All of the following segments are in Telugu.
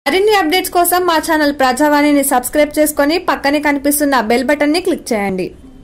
మరిన్ని అప్డేట్స్ కోసం మా ఛానల్ ప్రజావాణిని సబ్స్క్రైబ్ చేసుకొని పక్కనే కనిపిస్తున్న బెల్ బటన్ ని క్లిక్ చేయండి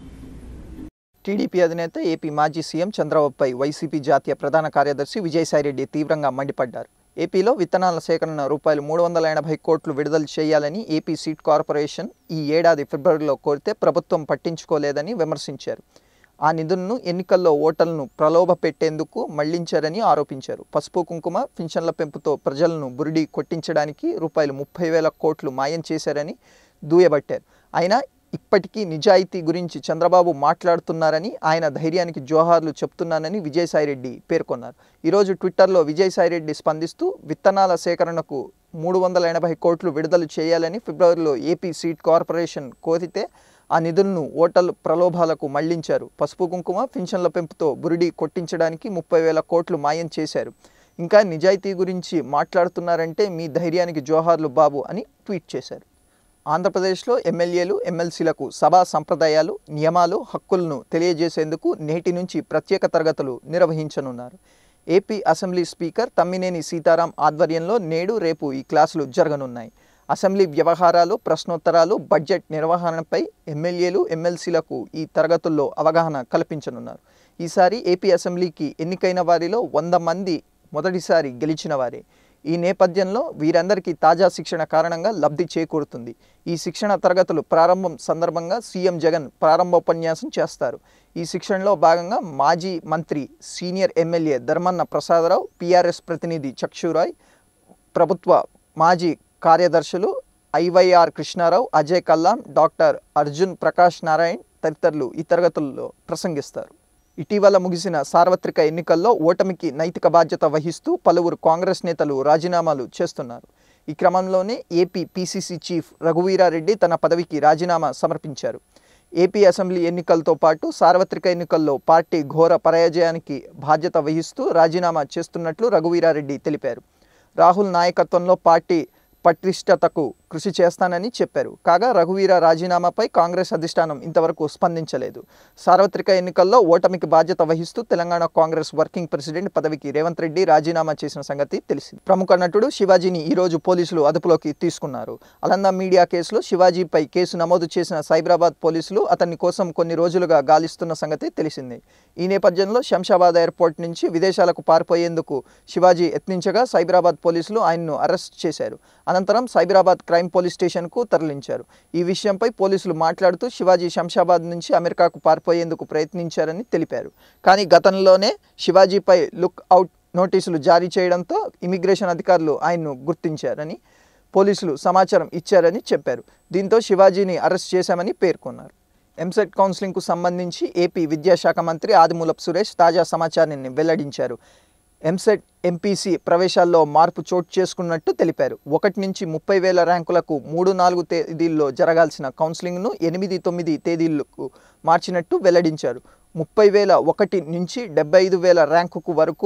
టీడీపీ అధినేత ఏపీ మాజీ సీఎం చంద్రబాబుపై వైసీపీ జాతీయ ప్రధాన కార్యదర్శి విజయసాయిరెడ్డి తీవ్రంగా మండిపడ్డారు ఏపీలో విత్తనాల సేకరణ రూపాయలు మూడు వందల ఎనభై కోట్లు విడుదల చేయాలని ఏపీ సీడ్ కార్పొరేషన్ ఈ ఏడాది ఫిబ్రవరిలో కోరితే ప్రభుత్వం పట్టించుకోలేదని విమర్శించారు ఆ నిధులను ఎన్నికల్లో ఓటర్లను ప్రలోభ పెట్టేందుకు మళ్లించారని ఆరోపించారు పసుపు కుంకుమ పింఛన్ల పెంపుతో ప్రజలను బురిడి కొట్టించడానికి రూపాయలు ముప్పై వేల కోట్లు మాయం చేశారని దూయబట్టారు అయినా ఇప్పటికీ నిజాయితీ గురించి చంద్రబాబు మాట్లాడుతున్నారని ఆయన ధైర్యానికి జోహార్లు చెప్తున్నానని విజయసాయిరెడ్డి పేర్కొన్నారు ఈరోజు ట్విట్టర్లో విజయసాయిరెడ్డి స్పందిస్తూ విత్తనాల సేకరణకు మూడు వందల ఎనభై కోట్లు విడుదల చేయాలని ఫిబ్రవరిలో ఏపీ సీడ్ కార్పొరేషన్ కోరితే ఆ నిధులను ఓటర్ల ప్రలోభాలకు మళ్లించారు పసుపు కుంకుమ పింఛన్ల పెంపుతో బురిడి కొట్టించడానికి ముప్పై వేల కోట్లు మాయం చేశారు ఇంకా నిజాయితీ గురించి మాట్లాడుతున్నారంటే మీ ధైర్యానికి జోహార్లు బాబు అని ట్వీట్ చేశారు ఆంధ్రప్రదేశ్లో ఎమ్మెల్యేలు ఎమ్మెల్సీలకు సభా సంప్రదాయాలు నియమాలు హక్కులను తెలియజేసేందుకు నేటి నుంచి ప్రత్యేక తరగతులు నిర్వహించనున్నారు AP assembly speaker Tammineni Sitaram ఆధ్వర్యంలో నేడు రేపు ఈ క్లాసులు జరగనున్నాయి అసెంబ్లీ వ్యవహారాలు ప్రశ్నోత్తరాలు బడ్జెట్ నిర్వహణపై ఎమ్మెల్యేలు ఎమ్మెల్సీలకు ఈ తరగతుల్లో అవగాహన కల్పించనున్నారు ఈసారి ఏపీ అసెంబ్లీకి ఎన్నికైన వారిలో వంద మంది మొదటిసారి గెలిచిన వారే ఈ నేపథ్యంలో వీరందరికీ తాజా శిక్షణ కారణంగా లబ్ధి చేకూరుతుంది ఈ శిక్షణ తరగతులు ప్రారంభం సందర్భంగా సీఎం జగన్ ప్రారంభోపన్యాసం చేస్తారు ఈ శిక్షణలో భాగంగా మాజీ మంత్రి senior MLA Dharmana Prasada Rao PRS ప్రతినిధి చక్షురాయ్ ప్రభుత్వ మాజీ కార్యదర్శులు ఐవైఆర్ కృష్ణారావు అజయ్ కల్లాం డాక్టర్ అర్జున్ ప్రకాష్ నారాయణ్ తదితరులు ఈ తరగతుల్లో ప్రసంగిస్తారు ఇటీవల ముగిసిన సార్వత్రిక ఎన్నికల్లో ఓటమికి నైతిక బాధ్యత వహిస్తూ పలువురు కాంగ్రెస్ నేతలు రాజీనామాలు చేస్తున్నారు ఈ క్రమంలోనే ఏపీ పీసీసీ చీఫ్ రఘువీరారెడ్డి తన పదవికి రాజీనామా సమర్పించారు ఏపీ అసెంబ్లీ ఎన్నికలతో పాటు సార్వత్రిక ఎన్నికల్లో పార్టీ ఘోర పరాజయానికి బాధ్యత వహిస్తూ రాజీనామా చేస్తున్నట్లు రఘువీరారెడ్డి తెలిపారు రాహుల్ నాయకత్వంలో పార్టీ పటిష్టతకు కృషి చేస్తానని చెప్పారు కాగా రఘువీర రాజీనామాపై కాంగ్రెస్ అధిష్టానం ఇంతవరకు స్పందించలేదు సార్వత్రిక ఎన్నికల్లో ఓటమికి బాధ్యత వహిస్తూ తెలంగాణ కాంగ్రెస్ వర్కింగ్ ప్రెసిడెంట్ పదవికి రేవంత్ రెడ్డి రాజీనామా చేసిన సంగతి తెలిసింది ప్రముఖ నటుడు శివాజీని ఈరోజు పోలీసులు అదుపులోకి తీసుకున్నారు అలందా మీడియా కేసులో శివాజీపై కేసు నమోదు చేసిన సైబరాబాద్ పోలీసులు అతని కోసం కొన్ని రోజులుగా గాలిస్తున్న సంగతి తెలిసింది ఈ నేపథ్యంలో శంషాబాద్ ఎయిర్పోర్ట్ నుంచి విదేశాలకు పారిపోయేందుకు శివాజీ యత్నించగా సైబరాబాద్ పోలీసులు ఆయన్ను అరెస్ట్ చేశారు అనంతరం సైబరాబాద్ క్రైమ్ పోలీస్ స్టేషన్కు తరలించారు ఈ విషయంపై పోలీసులు మాట్లాడుతూ శివాజీ శంషాబాద్ నుంచి అమెరికాకు పారిపోయేందుకు ప్రయత్నించారని తెలిపారు కానీ గతంలోనే శివాజీపై లుక్ అవుట్ నోటీసులు జారీ చేయడంతో ఇమిగ్రేషన్ అధికారులు ఆయన్ను గుర్తించారని పోలీసులు సమాచారం ఇచ్చారని చెప్పారు దీంతో శివాజీని అరెస్ట్ చేశామని పేర్కొన్నారు ఎంసెట్ కౌన్సిలింగ్కు సంబంధించి ఏపీ విద్యాశాఖ మంత్రి ఆదిమూలపు సురేష్ తాజా సమాచారాన్ని వెల్లడించారు ఎంసెట్ ఎంపీసీ ప్రవేశాల్లో మార్పు చోటు చేసుకున్నట్టు తెలిపారు ఒకటి నుంచి ముప్పై వేల ర్యాంకులకు మూడు నాలుగు తేదీల్లో జరగాల్సిన కౌన్సిలింగ్ను ఎనిమిది తొమ్మిది తేదీలకు మార్చినట్టు వెల్లడించారు ముప్పై వేల ఒకటి నుంచి డెబ్బై ఐదు వేల ర్యాంకుకు వరకు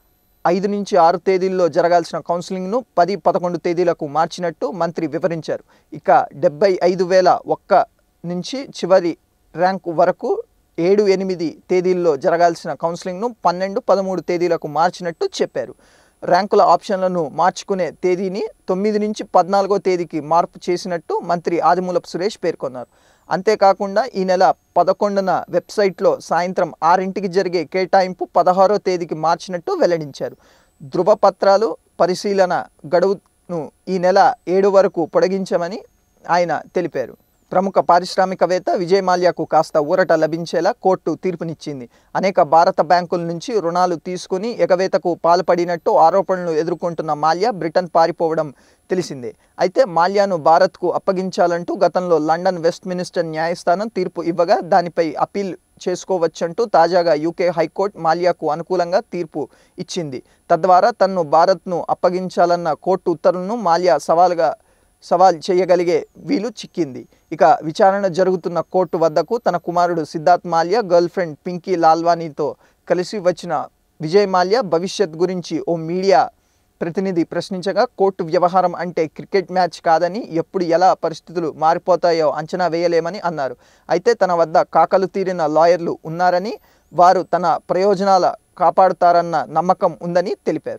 ఐదు నుంచి ఆరు తేదీల్లో జరగాల్సిన కౌన్సిలింగ్ను పది పదకొండు తేదీలకు మార్చినట్టు మంత్రి వివరించారు ఇక డెబ్బై ఐదు వేల ఒక్క నుంచి చివరి ర్యాంకు వరకు ఏడు ఎనిమిది తేదీల్లో జరగాల్సిన కౌన్సిలింగ్ను పన్నెండు పదమూడు తేదీలకు మార్చినట్టు చెప్పారు ర్యాంకుల ఆప్షన్లను మార్చుకునే తేదీని తొమ్మిది నుంచి పద్నాలుగో తేదీకి మార్పు చేసినట్టు మంత్రి ఆదిమూలపు సురేష్ పేర్కొన్నారు అంతేకాకుండా ఈ నెల పదకొండున వెబ్సైట్లో సాయంత్రం ఆరింటికి జరిగే కేటాయింపు పదహారో తేదీకి మార్చినట్టు వెల్లడించారు ధృవపత్రాలు పరిశీలన గడువును ఈ నెల ఏడు వరకు పొడిగించమని ఆయన తెలిపారు ప్రముఖ పారిశ్రామికవేత్త విజయ్ మాల్యాకు కాస్త ఊరట లభించేలా కోర్టు తీర్పునిచ్చింది అనేక భారత బ్యాంకుల నుంచి రుణాలు తీసుకుని ఎగవేతకు పాల్పడినట్టు ఆరోపణలు ఎదుర్కొంటున్న మాల్యా బ్రిటన్ పారిపోవడం తెలిసిందే అయితే మాల్యాను భారత్కు అప్పగించాలంటూ గతంలో లండన్ వెస్ట్ మినిస్టర్ న్యాయస్థానం తీర్పు ఇవ్వగా దానిపై అపీల్ చేసుకోవచ్చంటూ తాజాగా యూకే హైకోర్టు మాల్యాకు అనుకూలంగా తీర్పు ఇచ్చింది తద్వారా తన్ను భారత్ను అప్పగించాలన్న కోర్టు ఉత్తర్వులను మాల్యా సవాలుగా సవాల్ చేయగలిగే వీలు చిక్కింది ఇక విచారణ జరుగుతున్న కోర్టు వద్దకు తన కుమారుడు సిద్ధార్థ్ మాల్యా గర్ల్ ఫ్రెండ్ పింకీ లాల్వానీతో కలిసి వచ్చిన విజయ్ మాల్యా భవిష్యత్ గురించి ఓ మీడియా ప్రతినిధి ప్రశ్నించగా కోర్టు వ్యవహారం అంటే క్రికెట్ మ్యాచ్ కాదని ఎప్పుడు ఎలా పరిస్థితులు మారిపోతాయో అంచనా వేయలేమని అన్నారు అయితే తన వద్ద కాకలు తీరిన లాయర్లు ఉన్నారని వారు తన ప్రయోజనాల కాపాడుతారన్న నమ్మకం ఉందని తెలిపారు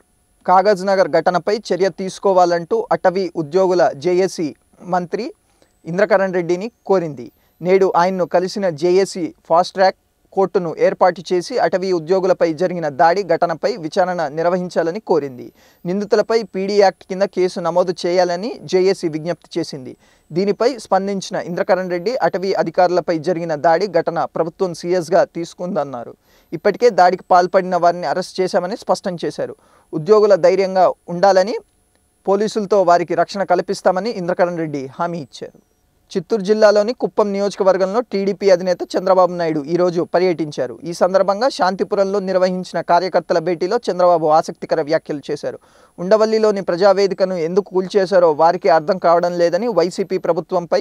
కాగజ్ నగర్ ఘటనపై చర్య తీసుకోవాలంటూ అటవీ ఉద్యోగుల జేఏసీ మంత్రి ఇంద్రకరణ్ రెడ్డిని కోరింది నేడు ఆయన్ను కలిసిన జేఏసీ ఫాస్ట్ ట్రాక్ కోర్టును ఏర్పాటు చేసి అటవీ ఉద్యోగులపై జరిగిన దాడి ఘటనపై విచారణ నిర్వహించాలని కోరింది నిందితులపై పీడీ యాక్ట్ కింద కేసు నమోదు చేయాలని జేఏసీ విజ్ఞప్తి చేసింది దీనిపై స్పందించిన ఇంద్రకరణ్ రెడ్డి అటవీ అధికారులపై జరిగిన దాడి ఘటన ప్రభుత్వం సీరియస్గా తీసుకుందన్నారు ఇప్పటికే దాడికి పాల్పడిన వారిని అరెస్ట్ చేశామని స్పష్టం చేశారు ఉద్యోగుల ధైర్యంగా ఉండాలని పోలీసులతో వారికి రక్షణ కల్పిస్తామని ఇంద్రకరణ్ రెడ్డి హామీ ఇచ్చారు చిత్తూరు జిల్లాలోని కుప్పం నియోజకవర్గంలో టీడీపీ అధినేత చంద్రబాబు నాయుడు ఈరోజు పర్యటించారు ఈ సందర్భంగా శాంతిపురంలో నిర్వహించిన కార్యకర్తల భేటీలో చంద్రబాబు ఆసక్తికర వ్యాఖ్యలు చేశారు ఉండవల్లిలోని ప్రజావేదికను ఎందుకు కూల్చేశారో వారికి అర్థం కావడం లేదని వైసీపీ ప్రభుత్వంపై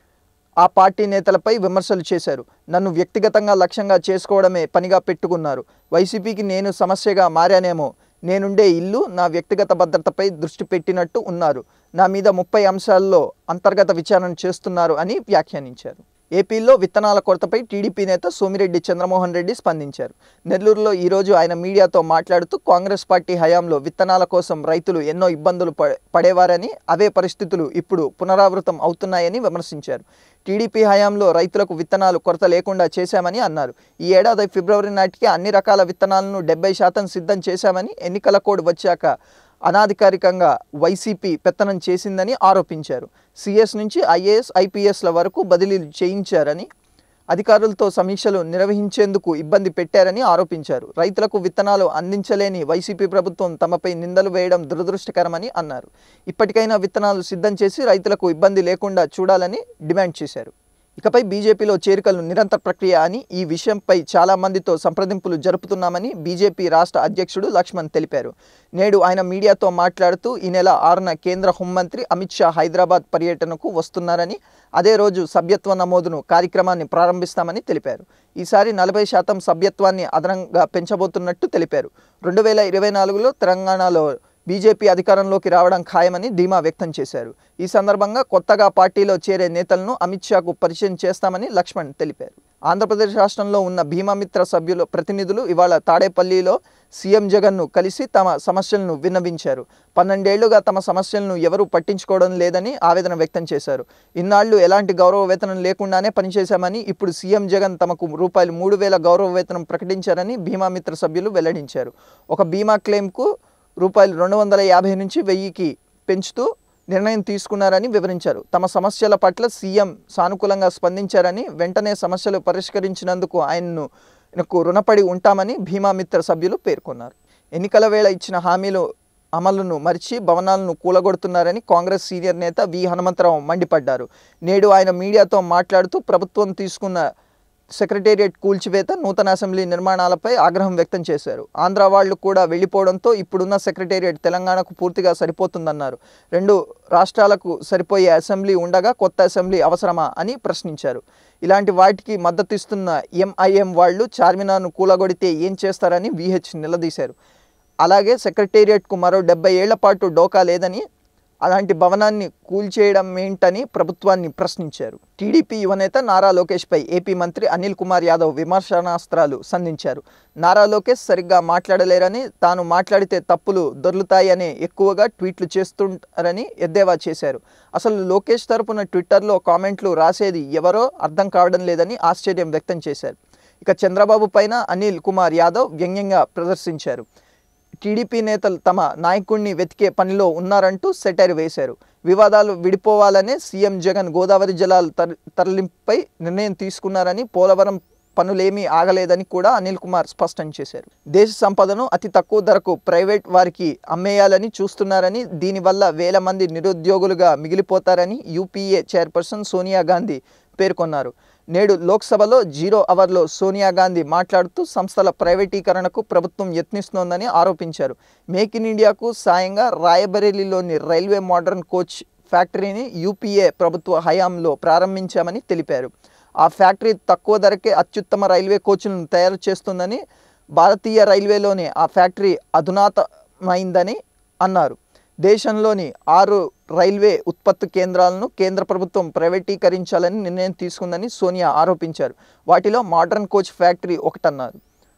ఆ పార్టీ నేతలపై విమర్శలు చేశారు నన్ను వ్యక్తిగతంగా లక్ష్యంగా చేసుకోవడమే పనిగా పెట్టుకున్నారు వైసీపీకి నేను సమస్యగా మారానేమో నేనుండే ఇల్లు నా వ్యక్తిగత భద్రతపై దృష్టి పెట్టినట్టు ఉన్నారు నా మీద ముప్పై అంశాల్లో అంతర్గత విచారణ చేస్తున్నారు అని వ్యాఖ్యానించారు ఏపీలో విత్తనాల కొరతపై టీడీపీ నేత సోమిరెడ్డి చంద్రమోహన్ రెడ్డి స్పందించారు నెల్లూరులో ఈరోజు ఆయన మీడియాతో మాట్లాడుతూ కాంగ్రెస్ పార్టీ హయాంలో విత్తనాల కోసం రైతులు ఎన్నో ఇబ్బందులు ప- పడేవారని అవే పరిస్థితులు ఇప్పుడు పునరావృతం అవుతున్నాయని విమర్శించారు టీడీపీ హయాంలో రైతులకు విత్తనాలు కొరత లేకుండా చేశామని అన్నారు ఈ ఏడాది ఫిబ్రవరి నాటికి అన్ని రకాల విత్తనాలను డెబ్బై శాతం సిద్ధం చేశామని ఎన్నికల కోడ్ వచ్చాక అనాధికారికంగా వైసీపీ పెత్తనం చేసిందని ఆరోపించారు సిఎస్ నుంచి ఐఏఎస్ ఐపీఎస్ల వరకు బదిలీలు చేయించారని అధికారులతో సమీక్షలు నిర్వహించేందుకు ఇబ్బంది పెట్టారని ఆరోపించారు రైతులకు విత్తనాలు అందించలేని వైసీపీ ప్రభుత్వం తమపై నిందలు వేయడం దురదృష్టకరమని అన్నారు ఇప్పటికైనా విత్తనాలు సిద్ధం చేసి రైతులకు ఇబ్బంది లేకుండా చూడాలని డిమాండ్ చేశారు ఇకపై బీజేపీలో చేరికలు నిరంతర ప్రక్రియ అని ఈ విషయంపై చాలా మందితో సంప్రదింపులు జరుపుతున్నామని బీజేపీ రాష్ట్ర అధ్యక్షుడు లక్ష్మణ్ తెలిపారు నేడు ఆయన మీడియాతో మాట్లాడుతూ ఈ నెల ఆరున కేంద్ర హోంమంత్రి అమిత్ షా హైదరాబాద్ పర్యటనకు వస్తున్నారని అదే రోజు సభ్యత్వ నమోదును కార్యక్రమాన్ని ప్రారంభిస్తామని తెలిపారు ఈసారి నలభై శాతం సభ్యత్వాన్ని అదనంగా పెంచబోతున్నట్టు తెలిపారు రెండు వేల ఇరవై నాలుగులో తెలంగాణలో బీజేపీ అధికారంలోకి రావడం ఖాయమని ధీమా వ్యక్తం చేశారు ఈ సందర్భంగా కొత్తగా పార్టీలో చేరే నేతలను అమిత్ షాకు పరిచయం చేస్తామని లక్ష్మణ్ తెలిపారు ఆంధ్రప్రదేశ్ రాష్ట్రంలో ఉన్న భీమామిత్ర సభ్యుల ప్రతినిధులు ఇవాళ తాడేపల్లిలో సీఎం జగన్ను కలిసి తమ సమస్యలను విన్నవించారు పన్నెండేళ్లుగా తమ సమస్యలను ఎవరూ పట్టించుకోవడం లేదని ఆవేదన వ్యక్తం చేశారు ఇన్నాళ్లు ఎలాంటి గౌరవ వేతనం లేకుండానే పనిచేశామని ఇప్పుడు సీఎం జగన్ తమకు రూపాయలు మూడు వేల గౌరవ వేతనం ప్రకటించారని భీమామిత్ర సభ్యులు వెల్లడించారు ఒక బీమా క్లెయిమ్కు రూపాయలు రెండు వందల యాభై నుంచి వెయ్యికి పెంచుతూ నిర్ణయం తీసుకున్నారని వివరించారు తమ సమస్యల పట్ల సీఎం సానుకూలంగా స్పందించారని వెంటనే సమస్యలు పరిష్కరించినందుకు ఆయన్ను ఆయనకు రుణపడి ఉంటామని భీమామిత్ర సభ్యులు పేర్కొన్నారు ఎన్నికల వేళ ఇచ్చిన హామీలు అమలును మరిచి భవనాలను కూలగొడుతున్నారని కాంగ్రెస్ సీనియర్ నేత వి హనుమంతరావు మండిపడ్డారు నేడు ఆయన మీడియాతో మాట్లాడుతూ ప్రభుత్వం తీసుకున్న సెక్రటేరియట్ కూల్చివేత నూతన అసెంబ్లీ నిర్మాణాలపై ఆగ్రహం వ్యక్తం చేశారు ఆంధ్ర వాళ్ళు కూడా వెళ్ళిపోవడంతో ఇప్పుడున్న సెక్రటేరియట్ తెలంగాణకు పూర్తిగా సరిపోతుందన్నారు రెండు రాష్ట్రాలకు సరిపోయే అసెంబ్లీ ఉండగా కొత్త అసెంబ్లీ అవసరమా అని ప్రశ్నించారు ఇలాంటి వాటికి మద్దతిస్తున్న ఎంఐఎం వాళ్ళు చార్మినార్ను కూలగొడితే ఏం చేస్తారని విహెచ్ నిలదీశారు అలాగే సెక్రటేరియట్కు మరో డెబ్బై ఏళ్ల పాటు డోకా లేదని అలాంటి భవనాన్ని కూల్చేయడం ఏంటని ప్రభుత్వాన్ని ప్రశ్నించారు టీడీపీ యువనేత నారా లోకేష్పై ఏపీ మంత్రి అనిల్ కుమార్ యాదవ్ విమర్శనాస్త్రాలు సంధించారు నారా లోకేష్ సరిగ్గా మాట్లాడలేరని తాను మాట్లాడితే తప్పులు దొర్లుతాయని ఎక్కువగా ట్వీట్లు చేస్తుంటారని ఎద్దేవా చేశారు అసలు లోకేష్ తరపున ట్విట్టర్లో కామెంట్లు రాసేది ఎవరో అర్థం కావడం లేదని ఆశ్చర్యం వ్యక్తం చేశారు ఇక చంద్రబాబు పైన అనిల్ కుమార్ యాదవ్ వ్యంగ్యంగా ప్రదర్శించారు టీడీపీ నేతలు తమ నాయకుడిని వెతికే పనిలో ఉన్నారంటూ సెటైర్ వేశారు వివాదాలు విడిపోవాలనే సీఎం జగన్ గోదావరి జలాల తర- తరలింపుపై నిర్ణయం తీసుకున్నారని పోలవరం పనులేమీ ఆగలేదని కూడా అనిల్ కుమార్ స్పష్టం చేశారు దేశ సంపదను అతి తక్కువ ధరకు ప్రైవేట్ వారికి అమ్మేయాలని చూస్తున్నారని దీనివల్ల వేల మంది నిరుద్యోగులుగా మిగిలిపోతారని యూపీఏ చైర్పర్సన్ సోనియా గాంధీ పేర్కొన్నారు నేడు లోక్సభలో జీరో అవర్లో సోనియా గాంధీ మాట్లాడుతూ సంస్థల ప్రైవేటీకరణకు ప్రభుత్వం యత్నిస్తోందని ఆరోపించారు మేక్ ఇన్ ఇండియాకు సాయంగా రాయబరేలీలోని రైల్వే మోడర్న్ కోచ్ ఫ్యాక్టరీని యూపీఏ ప్రభుత్వ హయాంలో ప్రారంభించామని తెలిపారు ఆ ఫ్యాక్టరీ తక్కువ ధరకే అత్యుత్తమ రైల్వే కోచ్లను తయారు చేస్తుందని భారతీయ రైల్వేలోని ఆ ఫ్యాక్టరీ అధునాతమైందని అన్నారు దేశంలోని ఆరు రైల్వే ఉత్పత్తి కేంద్రాలను కేంద్ర ప్రభుత్వం ప్రైవేటీకరించాలని నిర్ణయం తీసుకుందని సోనియా ఆరోపించారు వాటిలో మోడర్న్ కోచ్ ఫ్యాక్టరీ ఒకటన్నారు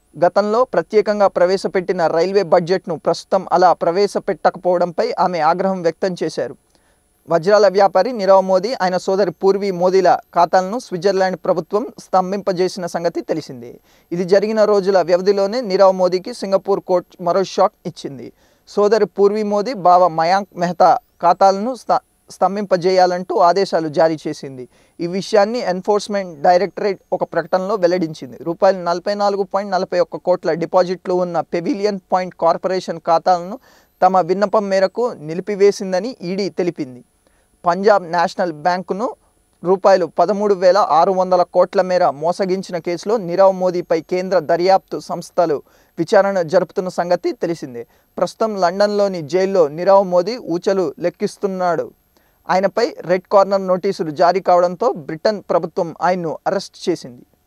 గతంలో ప్రత్యేకంగా ప్రవేశపెట్టిన రైల్వే బడ్జెట్ను ప్రస్తుతం అలా ప్రవేశపెట్టకపోవడంపై ఆమె ఆగ్రహం వ్యక్తం చేశారు వజ్రాల వ్యాపారి నీరవ్ మోదీ ఆయన సోదరి పూర్వీ మోదీల ఖాతాలను స్విట్జర్లాండ్ ప్రభుత్వం స్తంభింపజేసిన సంగతి తెలిసిందే ఇది జరిగిన రోజుల వ్యవధిలోనే నీరవ్ మోదీకి సింగపూర్ కోర్టు మరో షాక్ ఇచ్చింది సోదరి పూర్వీ మోదీ బావ మయాంక్ మెహతా ఖాతాలను స్త స్తంభింపజేయాలంటూ ఆదేశాలు జారీ చేసింది ఈ విషయాన్ని ఎన్ఫోర్స్మెంట్ డైరెక్టరేట్ ఒక ప్రకటనలో వెల్లడించింది రూపాయలు నలభై నాలుగు పాయింట్ నలభై ఒక్క కోట్ల డిపాజిట్లు ఉన్న పెవిలియన్ పాయింట్ కార్పొరేషన్ ఖాతాలను తమ విన్నపం మేరకు నిలిపివేసిందని ఈడీ తెలిపింది పంజాబ్ నేషనల్ బ్యాంకును రూపాయలు పదమూడు వేల ఆరు వందల కోట్ల మేర మోసగించిన కేసులో నీరవ్ మోదీపై కేంద్ర దర్యాప్తు సంస్థలు విచారణ జరుపుతున్న సంగతి తెలిసిందే ప్రస్తుతం లండన్లోని జైల్లో నీరవ్ మోదీ ఊచలు లెక్కిస్తున్నాడు ఆయనపై రెడ్ కార్నర్ నోటీసులు జారీ కావడంతో బ్రిటన్ ప్రభుత్వం ఆయన్ను అరెస్ట్ చేసింది